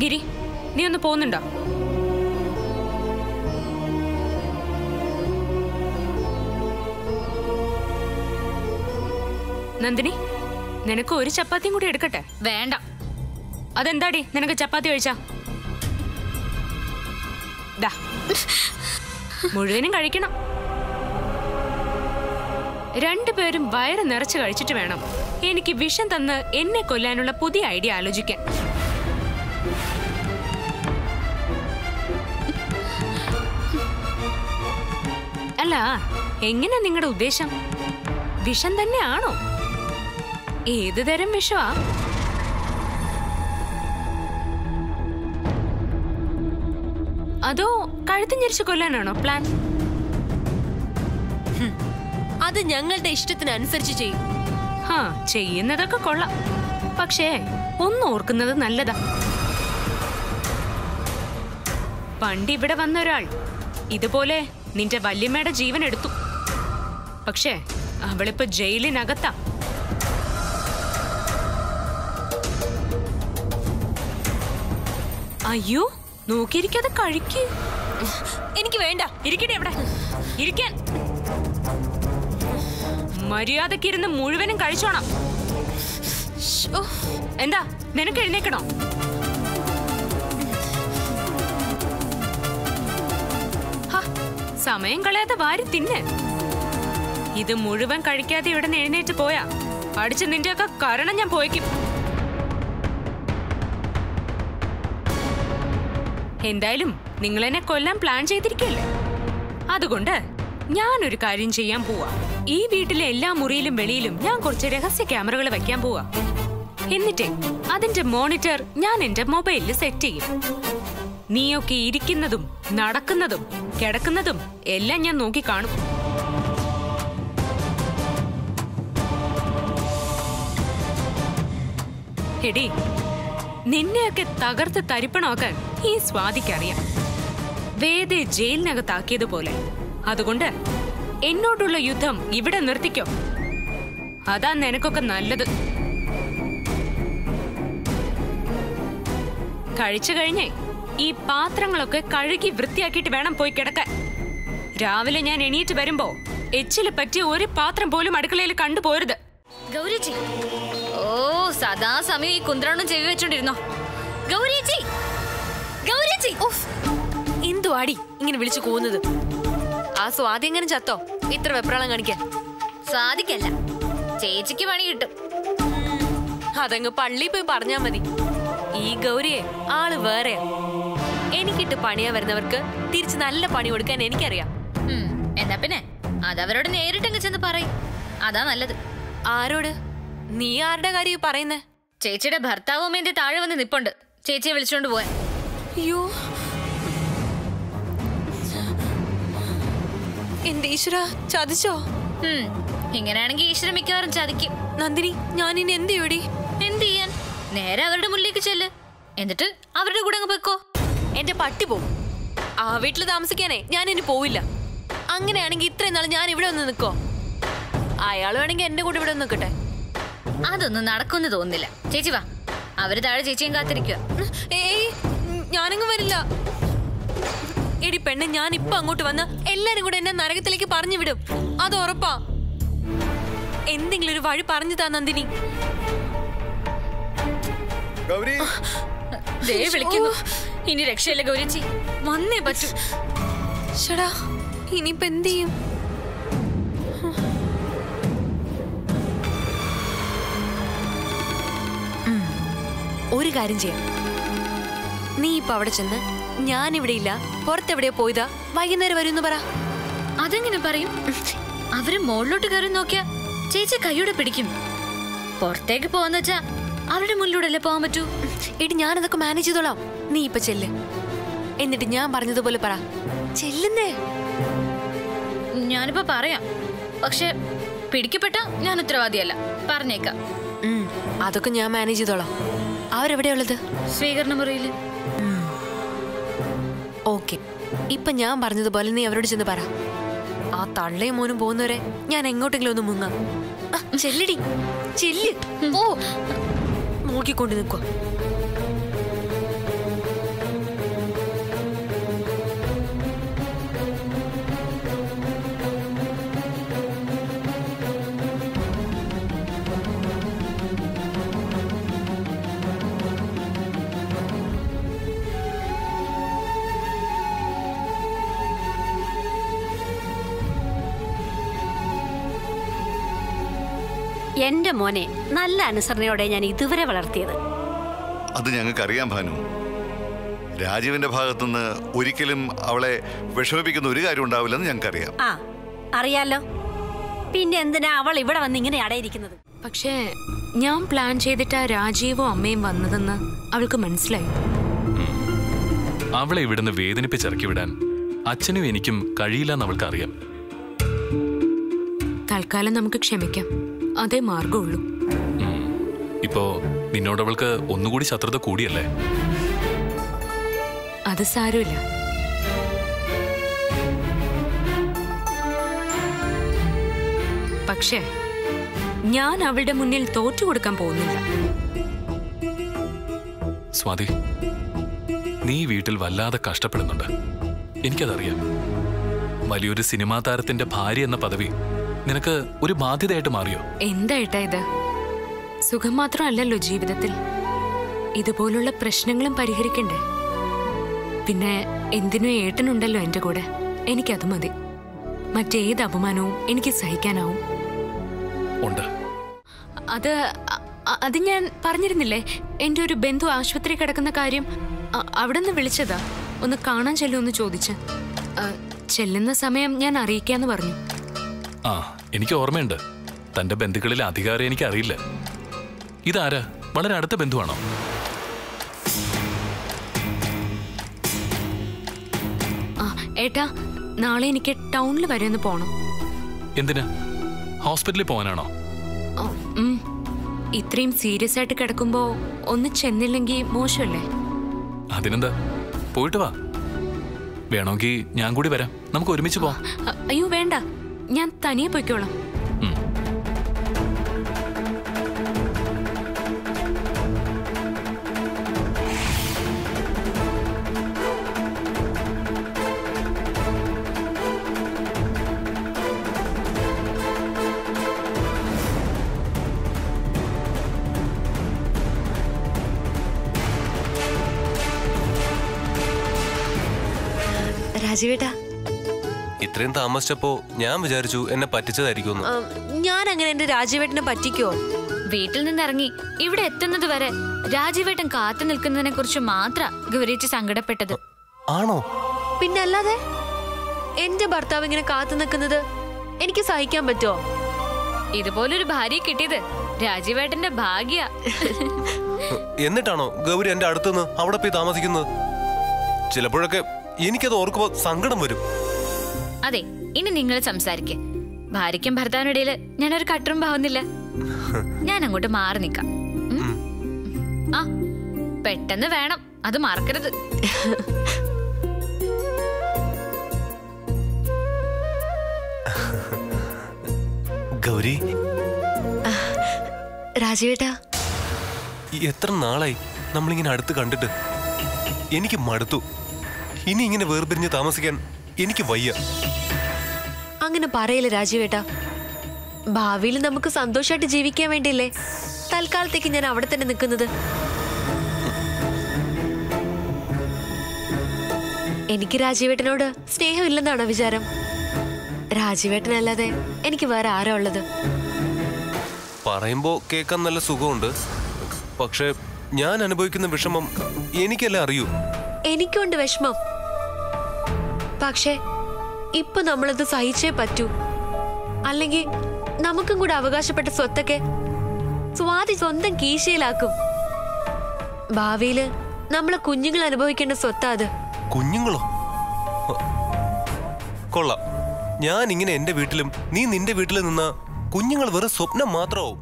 ഗിരി നീ ഒന്ന് പോകുന്നുണ്ടോ നന്ദിനി നിനക്ക് ഒരു ചപ്പാത്തിയും കൂടി എടുക്കട്ടെ വേണ്ട അതെന്താടി നിനക്ക് ചപ്പാത്തി കഴിച്ചാ ദാ മുഴുവനും കഴിക്കണം രണ്ടുപേരും വയറ് നിറച്ച് കഴിച്ചിട്ട് വേണം എനിക്ക് വിഷം തന്ന് എന്നെ കൊല്ലാനുള്ള പുതിയ ഐഡിയ ആലോചിക്കാൻ അല്ല എങ്ങനെ നിങ്ങളുടെ ഉദ്ദേശം വിഷം തന്നെയാണോ ഏത് തരം വിഷമാ അതോ കഴുത്ത് ഞെരിച്ച് കൊല്ലാനാണോ പ്ലാൻ അത് ഞങ്ങളുടെ ഇഷ്ടത്തിനനുസരിച്ച് ചെയ്യും ഹാ ചെയ്യുന്നതൊക്കെ കൊള്ളാം പക്ഷേ ഒന്ന് ഓർക്കുന്നത് നല്ലതാ പണ്ട് ഇവിടെ വന്ന ഒരാൾ ഇതുപോലെ നിന്റെ വല്യമ്മയുടെ ജീവൻ എടുത്തു പക്ഷേ അവളിപ്പോ ജയിലിനകത്താ അയ്യോ നോക്കിയിരിക്കാതെ കഴിക്കൂ എനിക്ക് വേണ്ട ഇരിക്കട്ടെ അവിടെ ഇരിക്കാൻ മര്യാദക്ക് ഇരുന്ന് മുഴുവനും കഴിച്ചോണം ശ്ശോ, എന്താ നിനക്ക് എഴുന്നേക്കണോ ഹ, സമയം കളയാതെ വാരി തിന്ന് ഇത് മുഴുവൻ കഴിക്കാതെ ഇവിടെ നിന്ന് എഴുന്നേറ്റ് പോയാ അടിച്ച് നിന്റെയൊക്കെ കരണം ഞാൻ പോയിക്കും എന്തായാലും നിങ്ങൾ എന്നെ കൊല്ലാൻ പ്ലാൻ ചെയ്തിരിക്കല്ലേ അതുകൊണ്ട് ഞാനൊരു കാര്യം ചെയ്യാൻ പോവാ ഈ വീട്ടിലെ എല്ലാ മുറിയിലും വെളിയിലും ഞാൻ കുറച്ച് രഹസ്യ ക്യാമറകൾ വെക്കാൻ പോവാ എന്നിട്ട് അതിന്റെ മോണിറ്റർ ഞാൻ എന്റെ മൊബൈലിൽ സെറ്റ് ചെയ്യും നീയൊക്കെ ഇരിക്കുന്നതും നടക്കുന്നതും കിടക്കുന്നതും എല്ലാം ഞാൻ നോക്കി കാണും എടി നിന്നെയൊക്കെ തകർത്ത് തരിപ്പണമാക്കാൻ ഈ സ്വാതിക്കറിയാം വേദെ ജയിലിനകത്താക്കിയതുപോലെ അതുകൊണ്ട് എന്നോടുള്ള യുദ്ധം ഇവിടെ നിർത്തിക്കോ അതാ നിനക്കൊക്കെ നല്ലത് കഴിച്ചു കഴിഞ്ഞേ ഈ പാത്രങ്ങളൊക്കെ കഴുകി വൃത്തിയാക്കിയിട്ട് വേണം പോയി കിടക്കാൻ രാവിലെ ഞാൻ എണീറ്റ് വരുമ്പോ എച്ചില് പറ്റിയ ഒരു പാത്രം പോലും അടുക്കളയിൽ കണ്ടുപോരുത് ഗൗരിച്ചി ഓ സദാ സമയം ഈ കുന്ത്രാണും ചെവി വെച്ചോണ്ടിരുന്നോ ഗൗരിച്ചി ഗൗരിച്ചി ഉഫ്. എന്തുവാടി ഇങ്ങനെ വിളിച്ചു പോകുന്നത് ആ സ്വാതി എങ്ങനെ ചത്തോ ഇത്ര വെപ്രാളം കാണിക്കാൻ സാധിക്കല്ല ചേച്ചിക്ക് പണി കിട്ടും അതങ്ങ് പള്ളിയിൽ പോയി പറഞ്ഞാ മതി ഈ ഗൗരിയെ ആള് വേറെയാ എനിക്കിട്ട് പണിയാ വരുന്നവർക്ക് തിരിച്ച് നല്ല പണി കൊടുക്കാൻ എനിക്കറിയാം ഉം, എന്നാ പിന്നെ അതവരോട് നേരിട്ടങ്ങ് ചെന്ന് പറയും അതാ നല്ലത് ആരോട് നീ ആരുടെ കാര്യം ഈ പറയുന്നേ ചേച്ചിയുടെ ഭർത്താവും എന്റെ താഴെ വന്ന് നിപ്പുണ്ട് ചേച്ചിയെ വിളിച്ചോണ്ട് പോവാൻ അയ്യോ എന്റെ ഈശ്വര ചതിച്ചോ ഉം, ഇങ്ങനെയാണെങ്കിൽ ഈശ്വരൻ മിക്കവാറും ചതിക്കും നന്ദിനി ഞാൻ ഇനി എന്ത് ചെയ്യൂടി എന്ത് ചെയ്യാൻ നേരെ അവരുടെ മുന്നിലേക്ക് ചെല്ല് എന്നിട്ട് അവരുടെ കൂടെ അങ്ങ് പൊയ്ക്കോ എന്റെ പട്ടി പോവും ആ വീട്ടിൽ താമസിക്കാനേ ഞാൻ ഇനി പോവില്ല അങ്ങനെയാണെങ്കിൽ ഇത്രയും നാൾ ഞാൻ ഇവിടെ വന്ന് നിൽക്കോ അയാൾ വേണമെങ്കിൽ എന്റെ കൂടെ ഇവിടെ വന്ന് നിൽക്കട്ടെ അതൊന്നും നടക്കുമെന്ന് തോന്നുന്നില്ല ചേച്ചി വാ അവര് താഴെ ചേച്ചിയും കാത്തിരിക്കുക ഏയ് ഞാനങ്ങ് വരില്ല എടി പെണ്ണ് ഞാൻ ഇപ്പൊ അങ്ങോട്ട് വന്ന് എല്ലാരും കൂടെ എന്നെ നരകത്തിലേക്ക് പറഞ്ഞു വിടും അത് ഉറപ്പാ എന്തെങ്കിലും ഒരു വഴി പറഞ്ഞു താ നന്ദിനി ഗൗരി ദേ വിളിക്കുന്നു ഇനി രക്ഷയില്ല ഗൗരിച്ചി വന്നേ പറ്റൂ ഷടാ ഇനിയിപ്പോ എന്ത് ചെയ്യും ഉം, ഒരു കാര്യം ചെയ്യാം നീ ഇപ്പൊ അവിടെ ചെന്ന് ഞാൻ ഇവിടെ ഇല്ല പുറത്തെവിടെയോ പോയതാ വൈകുന്നേരം വരും എന്ന് പറ അതെങ്ങനെ പറയും അവര് മുകളിലോട്ട് കയറി നോക്കിയാ ചേച്ചി കൈയോടെ പിടിക്കും പുറത്തേക്ക് പോവാന്ന് വെച്ചാ അവരുടെ മുന്നിലൂടെ അല്ലേ പോവാൻ പറ്റൂ എടി ഞാനതൊക്കെ മാനേജ് ചെയ്തോളാം നീ ഇപ്പൊ ചെല്ല് എന്നിട്ട് ഞാൻ പറഞ്ഞതുപോലെ പറ ചെല്ലുന്നേ ഞാനിപ്പോ പറയാം പക്ഷെ പിടിക്കപ്പെട്ട ഞാൻ ഉത്തരവാദിയല്ല പറഞ്ഞേക്കാം ഉം, അതൊക്കെ ഞാൻ മാനേജ് ചെയ്തോളാം അവരെവിടെയാ ഉള്ളത് സ്വീകരണ മുറിയില് ഓക്കെ ഇപ്പൊ ഞാൻ പറഞ്ഞതുപോലെ നീ അവരോട് ചെന്ന് പറ ആ തള്ളയും മോനും പോകുന്നവരെ ഞാൻ എങ്ങോട്ടെങ്കിലും ഒന്ന് മുങ്ങാം ആ, ചെല്ലടി ചെല്ല് ഓ നോക്കിക്കൊണ്ട് നിൽക്കുക എന്റെ മോനെ നല്ല അനുസരണയോടെ ഞാൻ ഇതുവരെ വളർത്തിയത് അത് ഞങ്ങൾക്കറിയാം ഭാനു രാജീവിന്റെ ഭാഗത്തുനിന്ന് ഒരിക്കലും അവളെ വിഷമിപ്പിക്കുന്ന ഒരു കാര്യം ഉണ്ടാവില്ലെന്ന് ഞങ്ങൾക്കറിയാം ആ അറിയാലോ പിന്നെ എന്തിനാ അവൾ ഇവിടെ വന്ന് ഇങ്ങനെ അടയിരിക്കുന്നത് പക്ഷേ ഞാൻ പ്ലാൻ ചെയ്തിട്ടാ രാജീവും അമ്മയും വന്നതെന്ന് അവൾക്ക് മനസ്സിലായി അവളെ ഇവിടുന്ന് വേദനിപ്പിച്ചിറക്കി വിടാൻ അച്ഛനും എനിക്കും കഴിയില്ലെന്ന് അവൾക്ക് അറിയാം തൽക്കാലം നമുക്ക് ക്ഷമിക്കാം അതേ മാർഗമുള്ളൂ ഉം. ഇപ്പോ നിന്നോടവൾക്ക് ഒന്നുകൂടി ശത്രുത കൂടിയല്ലേ അത് സാരമില്ല പക്ഷേ ഞാൻ അവളുടെ മുന്നിൽ തോറ്റു കൊടുക്കാൻ പോകുന്നില്ല സ്വാതി നീ വീട്ടിൽ വല്ലാതെ കഷ്ടപ്പെടുന്നുണ്ട് എനിക്കതറിയാം വലിയൊരു സിനിമാ താരത്തിന്റെ ഭാര്യ എന്ന പദവി നിനക്ക് ഒരു ബാധ്യതയായിട്ട് മാറിയോ എന്താ ഏട്ടാ ഇത് സുഖം മാത്രമല്ലല്ലോ ജീവിതത്തിൽ ഇതുപോലുള്ള പ്രശ്നങ്ങളും പരിഹരിക്കണ്ടേ പിന്നെ എന്തിനും ഏട്ടനുണ്ടല്ലോ എന്റെ കൂടെ എനിക്കത് മതി മറ്റേത് അപമാനവും എനിക്ക് സഹിക്കാനാവും ഉണ്ട് അത് അ- അ- അത് ഞാൻ പറഞ്ഞിരുന്നില്ലേ എന്റെ ഒരു ബന്ധു ആശുപത്രി കിടക്കുന്ന കാര്യം അ- അവിടെ നിന്ന് വിളിച്ചതാ ഒന്ന് കാണാൻ ചെല്ലുമെന്ന് ചോദിച്ച് അ, ചെല്ലുന്ന സമയം ഞാൻ അറിയിക്കാന്ന് പറഞ്ഞു ആ എനിക്ക് ഓർമ്മയുണ്ട് തന്റെ ബന്ധുക്കളിൽ അധികാരം എനിക്ക് അറിയില്ല ഇതാരാ വളരെ അടുത്ത ബന്ധുവാണോ ആ ഏട്ടാ നാളെ എനിക്ക് ടൗണിൽ വരെ ഒന്ന് പോണം എന്തിന് ഹോസ്പിറ്റലിൽ പോകാനാണോ ആ, ഉം. ഇത്രയും സീരിയസ് ആയിട്ട് കിടക്കുമ്പോ ഒന്ന് ചെന്നില്ലെങ്കിൽ മോശമല്ലേ അതിനെന്താ പോയിട്ട് വാ വേണമെങ്കിൽ ഞാൻ കൂടി വരാം നമുക്ക് ഒരുമിച്ച് പോവാം അ- അയ്യോ വേണ്ട ഞാൻ തനിയെ പൊയ്ക്കോളാം ഉം. രാജീവേട്ടാ ഇത്രയും താമസിച്ചപ്പോ ഞാൻ വിചാരിച്ചു എന്നെ പറ്റിച്ചതായിരിക്കുമെന്ന് ആ, ഞാൻ അങ്ങനെ എന്റെ രാജീവേട്ടനെ പറ്റിക്കോ വീട്ടിൽ നിന്നിറങ്ങി ഇവിടെ എത്തുന്നത് വരെ രാജീവേട്ടൻ കാത്തു നിൽക്കുന്നതിനെ കുറിച്ച് മാത്ര ഗൗരിച്ച് സങ്കടപ്പെട്ടത് ആണോ പിന്നെ അല്ലാതെ എന്റെ ഭർത്താവ് ഇങ്ങനെ കാത്തു നിൽക്കുന്നത് എനിക്ക് സഹിക്കാൻ പറ്റുമോ ഇതുപോലൊരു ഭാര്യയെ കിട്ടിയത് രാജീവേട്ടന്റെ ഭാഗ്യ എന്നിട്ടാണോ ഗൗരി എന്റെ അടുത്തുനിന്ന് അവിടെ പോയി താമസിക്കുന്നത് ചിലപ്പോഴൊക്കെ എനിക്കത് ഓർക്കുമ്പോ സങ്കടം വരും അതെ ഇനി നിങ്ങൾ സംസാരിക്കേ ഭാര്യയ്ക്കും ഭർത്താവിനിടയിൽ ഞാനൊരു കട്ടറും പാവുന്നില്ല ഞാൻ അങ്ങോട്ട് മാറി നിക്കാം ഉം? ആ പെട്ടെന്ന് വേണം അത് മറക്കരുത് ഗൗരി രാജീവേട്ടാ എത്ര നാളായി നമ്മളിങ്ങനെ അടുത്ത് കണ്ടിട്ട് എനിക്ക് മടുത്തു ഇനി ഇങ്ങനെ വേർപിരിഞ്ഞ് താമസിക്കാൻ എനിക്ക് വയ്യ അങ്ങനെ പറയില്ല രാജീവേട്ടാ ഭാവിയിൽ നമുക്ക് സന്തോഷമായിട്ട് ജീവിക്കാൻ വേണ്ടിയല്ലേ തൽക്കാലത്തേക്ക് ഞാൻ അവിടെ തന്നെ നിൽക്കുന്നത് എനിക്ക് രാജീവേട്ടനോട് സ്നേഹമില്ലെന്നാണോ വിചാരം രാജീവേട്ടനല്ലാതെ എനിക്ക് വേറെ ആരാ ഉള്ളത് പറയുമ്പോ കേൾക്കാൻ നല്ല സുഖമുണ്ട് പക്ഷെ ഞാൻ അനുഭവിക്കുന്ന വിഷമം എനിക്കല്ലേ അറിയൂ എനിക്കുണ്ട് വിഷമം പക്ഷേ ഇപ്പൊ നമ്മളത് സഹിച്ചേ പറ്റൂ അല്ലെങ്കിൽ നമുക്കും കൂടെ അവകാശപ്പെട്ട സ്വത്തൊക്കെ സ്വാതി സ്വന്തം കീശയിലാക്കും ഭാവിയില് നമ്മളെ കുഞ്ഞുങ്ങൾ അനുഭവിക്കേണ്ട സ്വത്താ അത് കുഞ്ഞുങ്ങളോ ഹ. കൊള്ളാം ഞാൻ ഇങ്ങനെ എന്റെ വീട്ടിലും നീ നിന്റെ വീട്ടിൽ നിന്ന കുഞ്ഞുങ്ങൾ വെറും സ്വപ്നം മാത്രമാവും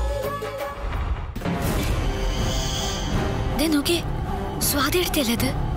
ദേ നോക്കിയേ സ്വാതി എടുത്തല്ലേ അത്